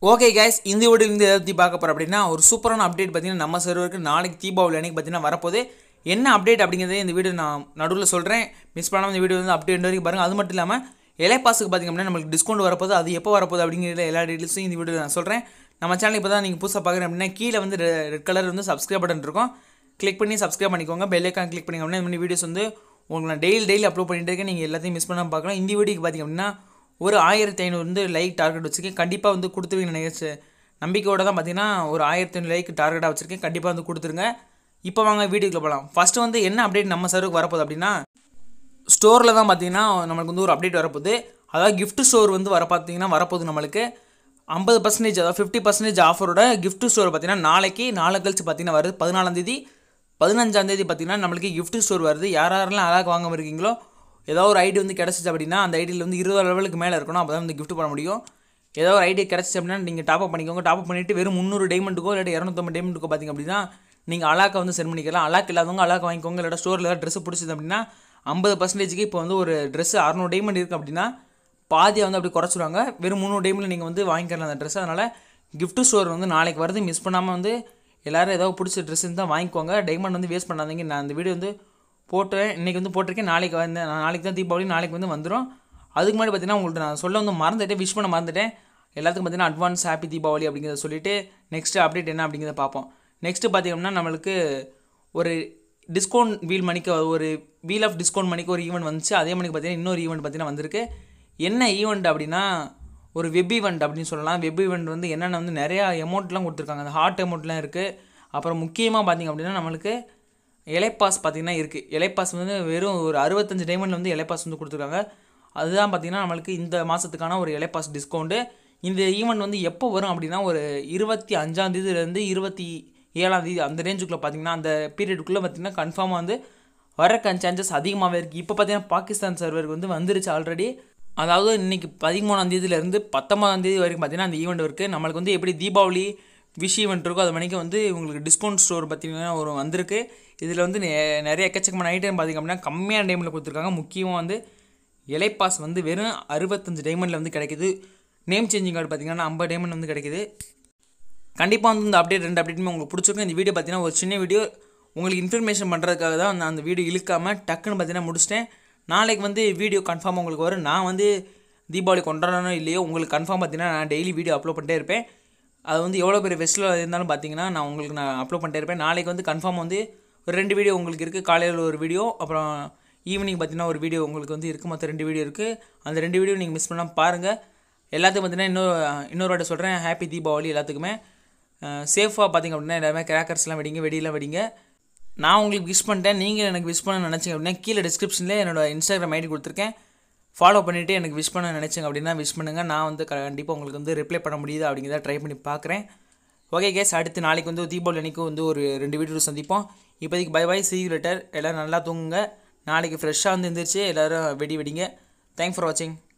okay guys இந்த video இருந்து எதை பற்றி பார்க்க போகிறோம் அப்படின்னா ஒரு சூப்பரான அப்டேட் பார்த்தீங்கன்னா நம்ம சர்வருக்கு நாளைக்கு தீபாவளி அன்னைக்கு பார்த்தீங்கன்னா வரப்போகுது என்ன அப்டேட் அப்படிங்கிறதே இந்த வீடியோ நான் நடுவில் சொல்கிறேன் மிஸ் பண்ணாமல் இந்த வீடியோ வந்து அப்டேட் வரைக்கும் பாருங்கள் அது மட்டும் இல்லாமல் இலைப்பாசுக்கு பார்த்திங்க அப்படின்னா நம்மளுக்கு டிஸ்கவுண்ட் வரப்போகுது அது எப்போ வரப்போகுது அப்படிங்கிற எல்லா டீட்டெயில்ஸும் இந்த வீடியோ நான் சொல்கிறேன் நம்ம சேனல் இப்போ தான் நீங்கள் புதுசாக பார்க்குறேன் அப்படின்னா கீழே வந்து ரெட் கலர் வந்து சப்ஸ்கிரைப் பட்டன் இருக்கும் கிளிக் பண்ணி சப்ஸ்கிரைப் பண்ணிக்கோங்க பெல் ஐக்கான் கிளிக் பண்ணிங்க அப்படின்னா இந்த மாதிரி வீடியோஸ் வந்து உங்களுக்கு நான் டெய்லி டெய்லி அப்லோட் பண்ணிட்டு இருக்கேன் நீங்கள் எல்லாத்தையும் மிஸ் பண்ணாமல் பார்க்கலாம் இந்த வீடியோக்கு பார்த்திங்க அப்படின்னா ஒரு ஆயிரத்தி ஐநூறு வந்து லைக் டார்கெட் வச்சுருக்கேன் கண்டிப்பாக வந்து கொடுத்துருவீங்க நினைச்சு நம்பிக்கையோட தான் பார்த்தீங்கன்னா ஒரு ஆயிரத்தி ஐநூறு லைக் டார்கெட்டாக வச்சுருக்கேன் கண்டிப்பாக வந்து கொடுத்துருங்க இப்போ வாங்க வீடியோக்குள்ள போகலாம் ஃபஸ்ட்டு வந்து என்ன அப்டேட் நம்ம சர்வருக்கு வரப்போகுது அப்படின்னா ஸ்டோரில் தான் பார்த்தீங்கன்னா நம்மளுக்கு வந்து ஒரு அப்டேட் வரப்போகுது அதாவது gift ஸ்டோர் வந்து வர பார்த்தீங்கன்னா வரப்போகுது நம்மளுக்கு ஐம்பது பர்சன்டேஜ் அதாவது ஃபிஃப்டி பர்சன்டேஜ் ஆஃபரோட gift ஸ்டோர் பார்த்தீங்கன்னா நாளைக்கு நாளை கழிச்சு பார்த்தீங்கன்னா வருது பதினாலாந்தேதி பதினஞ்சாந்தேதி பார்த்தீங்கன்னா நம்மளுக்கு gift ஸ்டோர் வருது யார் யாரெல்லாம் அழகாக வாங்க இருக்கீங்களோ ஏதாவது ஒரு ஐடி வந்து கிடச்சிச்சு அப்படின்னா அந்த ஐடியில் வந்து இருபது லெவலுக்கு மேலே இருக்கணும் அப்போ தான் வந்து gift பண்ண முடியும் ஏதோ ஒரு ஐடி கிடச்சிச்சு அப்படின்னா நீங்கள் டாப் அப் பண்ணிக்கோங்க டாப் அப் பண்ணிவிட்டு வெறும் முந்நூறு டைமண்டுக்கோ இல்லாட்டி இரநூத்தம்பது டைமண்டுக்கோ பார்த்தீங்க அப்படின்னா நீங்கள் அலாக்கை வந்து சென்ட் பண்ணிக்கலாம் அலாக் இல்லாதவங்க அலாக் வாங்கிக்கோங்க இல்லாட்டா ஸ்டோரில் ஏதாவது ட்ரெஸ் பிடிச்சது அப்படின்னா ஐம்பது பர்சன்டேஜுக்கு இப்போ வந்து ஒரு ட்ரெஸ் அறநூறு டைமண்ட் இருக்குது அப்படின்னா பாதியை வந்து அப்படி குறைச்சிடுவாங்க வெறும் முந்நூறு டைமில் நீங்கள் வந்து வாங்கிக்கலாம் அந்த ட்ரெஸ் அதனால் gift ஸ்டோர் வந்து நாளைக்கு வருது மிஸ் பண்ணாமல் வந்து எல்லோரும் ஏதாவது பிடிச்ச ட்ரெஸ் இருந்தால் வாங்கிக்கோங்க டைமண்ட் வந்து வேஸ்ட் பண்ணாதீங்க நான் இந்த வீடியோ வந்து போட்டேன் இன்றைக்கி வந்து போட்டிருக்கேன் நாளைக்கு வந்து நாளைக்கு தான் தீபாவளி நாளைக்கு வந்து வந்துடும் அதுக்கு முன்னாடி பார்த்தீங்கன்னா உங்கள்ட்ட நான் சொல்ல வந்து மறந்துட்டேன் விஷ் பண்ண மறந்துட்டேன் எல்லாத்துக்கும் பார்த்தீங்கன்னா அட்வான்ஸ் ஹாப்பி தீபாவளி அப்படிங்கிறத சொல்லிட்டு நெக்ஸ்ட் அப்டேட் என்ன அப்படிங்கிறத பார்ப்போம் நெக்ஸ்ட்டு பார்த்தீங்கன்னா நம்மளுக்கு ஒரு டிஸ்கவுண்ட் வீல் மணிக்கு ஒரு வீல் ஆஃப் டிஸ்கவுண்ட் மணிக்கு ஒரு ஈவெண்ட் வந்துச்சு அதே மணிக்கு பார்த்தீங்கன்னா இன்னொரு ஈவெண்ட் பார்த்தீங்கன்னா வந்திருக்கு என்ன ஈவெண்ட் அப்படின்னா ஒரு வெப் ஈவெண்ட் அப்படின்னு சொல்லலாம் வெப் ஈவெண்ட் வந்து என்னென்ன வந்து நிறையா அமௌண்ட்லாம் கொடுத்துருக்காங்க அந்த ஹார்ட் அமௌண்ட்லாம் இருக்குது அப்புறம் முக்கியமாக பார்த்தீங்க அப்படின்னா நம்மளுக்கு இலைப்பாஸ் பார்த்தீங்கன்னா இருக்குது இலைப்பாஸ் வந்து வெறும் ஒரு அறுபத்தஞ்சு டைமண்டில் வந்து இலைப்பாஸ் வந்து கொடுத்துருக்காங்க அதுதான் பார்த்தீங்கன்னா நம்மளுக்கு இந்த மாதத்துக்கான ஒரு இலைப்பாஸ் டிஸ்கவுண்ட்டு இந்த ஈவெண்ட் வந்து எப்போ வரும் அப்படின்னா ஒரு இருபத்தி அஞ்சாந்தேதியிலேருந்து இருபத்தி ஏழாந்தேதி அந்த ரேஞ்சுக்குள்ளே பார்த்தீங்கன்னா அந்த பீரியடுக்குள்ளே பார்த்தீங்கன்னா கன்ஃபார்மாக வந்து வரக்கான சான்சஸ் அதிகமாகவே இருக்குது இப்போ பார்த்தீங்கன்னா பாகிஸ்தான் சர்வருக்கு வந்து வந்துருச்சு ஆல்ரெடி அதாவது இன்றைக்கி பதிமூணாம் தேதியிலேருந்து பத்தொம்பதாம் தேதி வரைக்கும் பார்த்தீங்கன்னா அந்த ஈவெண்ட் இருக்குது நம்மளுக்கு வந்து எப்படி தீபாவளி விஷ் ஈவெண்ட் இருக்கோ அது மணிக்கு வந்து உங்களுக்கு டிஸ்கவுண்ட் ஸ்டோர் பார்த்தீங்கன்னா ஒரு வந்திருக்கு இதில் வந்து நெ- நிறைய எக்கச்சக்கமான ஐட்டம் பார்த்திங்க அப்படின்னா கம்மியான டைமில் கொடுத்துருக்காங்க முக்கியமாக வந்து இலைப்பாஸ் வந்து வெறும் அறுபத்தஞ்சு டைமண்டில் வந்து கிடைக்குது நேம் சேஞ்சிங் கார்டு பார்த்தீங்கன்னா ஐம்பது டைமண்ட் வந்து கிடைக்குது கண்டிப்பாக வந்து இந்த அப்டேட் ரெண்டு அப்டேட்டுமே உங்களுக்கு பிடிச்சிருக்கும் இந்த வீடியோ பார்த்தீங்கன்னா ஒரு சின்ன வீடியோ உங்களுக்கு இன்ஃபர்மேஷன் பண்ணுறதுக்காக தான் நான் அந்த வீடியோ இழுக்காமல் டக்குன்னு பார்த்தீங்கன்னா முடிச்சிட்டேன் நாளைக்கு வந்து வீடியோ கன்ஃபார்மாக உங்களுக்கு வரும் நான் வந்து தீபாவளி கொண்டாடணும் இல்லையோ உங்களுக்கு கன்ஃபார்ம் பார்த்தீங்கன்னா நான் டெய்லி வீடியோ அப்லோட் பண்ணிட்டே இருப்பேன் அது வந்து எவ்வளோ பெரிய ஃபெஸ்டிவல் இருந்தாலும் பார்த்தீங்கன்னா நான் உங்களுக்கு நான் அப்லோட் பண்ணிட்டே இருப்பேன் நாளைக்கு வந்து கன்ஃபார்ம் வந்து ஒரு ரெண்டு வீடியோ உங்களுக்கு இருக்குது காலையில் ஒரு வீடியோ அப்புறம் ஈவினிங் பார்த்தீங்கன்னா ஒரு வீடியோ உங்களுக்கு வந்து இருக்குது மொத்தம் ரெண்டு வீடியோ இருக்குது அந்த ரெண்டு வீடியோ நீங்கள் மிஸ் பண்ணாமல் பாருங்கள் எல்லாத்துக்கும் பார்த்தீங்கன்னா இன்னொரு இன்னொரு வாட்டி சொல்கிறேன் ஹாப்பி தீபாவளி எல்லாத்துக்குமே சேஃபாக பார்த்தீங்க அப்படின்னா எல்லாமே கிராக்கர்ஸ்லாம் வெடிங்க வெடியெல்லாம் வெடிங்க நான் உங்களுக்கு விஷ் பண்ணிட்டேன் நீங்கள் எனக்கு விஷ் பண்ண நினச்சிங்க அப்படின்னா கீழே டிஸ்கிரிப்ஷனில் என்னோட இன்ஸ்டாகிராம் ஐடி கொடுத்துருக்கேன் ஃபாலோ பண்ணிவிட்டு எனக்கு விஷ் பண்ண நினச்சிங்க அப்படின்னா விஷ் பண்ணுங்கள் நான் வந்து கண்டிப்பாக உங்களுக்கு வந்து ரிப்ளை பண்ண முடியுது அப்படிங்கிறத ட்ரை பண்ணி பார்க்குறேன் ஓகே கேஸ் அடுத்து நாளைக்கு வந்து தீபாவளி அன்னைக்கு வந்து ஒரு ரெண்டு வீடியோ சந்திப்போம் இப்போதைக்கு பை பை சி லெட்டர் எல்லோரும் நல்லா தூங்குங்க நாளைக்கு ஃப்ரெஷ்ஷாக வந்து இருந்துச்சு எல்லோரும் வெடி வெடிங்க தேங்க்ஸ் ஃபார் வாட்சிங்